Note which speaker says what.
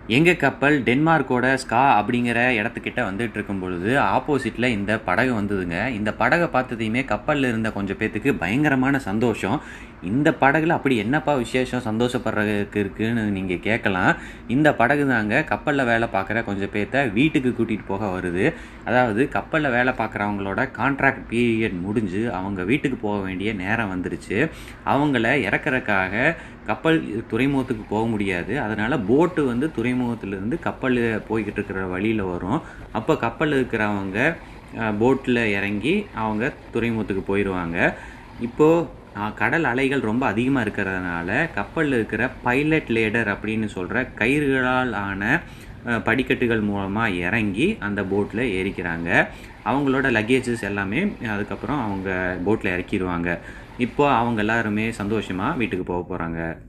Speaker 1: எங்கள் கப்பல் டென்மார்க்கோட ஸ்கா அப்படிங்கிற இடத்துக்கிட்ட வந்துட்டு இருக்கும் பொழுது ஆப்போசிட்டில் இந்த படகு வந்ததுங்க இந்த படகை பார்த்ததையுமே கப்பலில் இருந்த கொஞ்சம் பேத்துக்கு பயங்கரமான சந்தோஷம் இந்த படகுல அப்படி என்னப்பா விசேஷம் சந்தோஷப்படுறதுக்கு இருக்குன்னு நீங்கள் கேட்கலாம் இந்த படகு தாங்க கப்பலில் வேலை பார்க்குற கொஞ்சம் பேர்த்த வீட்டுக்கு கூட்டிகிட்டு போக வருது அதாவது கப்பலில் வேலை பார்க்குறவங்களோட கான்ட்ராக்ட் பீரியட் முடிஞ்சு அவங்க வீட்டுக்கு போக வேண்டிய நேரம் வந்துருச்சு அவங்கள இறக்குறக்காக கப்பல் துறைமுகத்துக்கு போக முடியாது அதனால் போட்டு வந்து துறைமுகத்திலேருந்து கப்பல் போய்கிட்டு இருக்கிற வழியில் வரும் அப்போ கப்பலில் இருக்கிறவங்க போட்டில் இறங்கி அவங்க துறைமுகத்துக்கு போயிடுவாங்க இப்போது கடல் அலைகள் ரொம்ப அதிகமாக இருக்கிறதுனால கப்பலில் இருக்கிற பைலட் லேடர் அப்படின்னு சொல்கிற கயிறுகளால் ஆன அஹ், படிக்கட்டுகள் மூலமாக இறங்கி அந்த போட்டில் ஏறிக்கிறாங்க அவங்களோட லக்கேஜஸ் எல்லாமே அதுக்கப்புறம் அவங்க போட்டில் இறக்கிடுவாங்க இப்போ அவங்க எல்லாருமே சந்தோஷமாக வீட்டுக்கு போக போகிறாங்க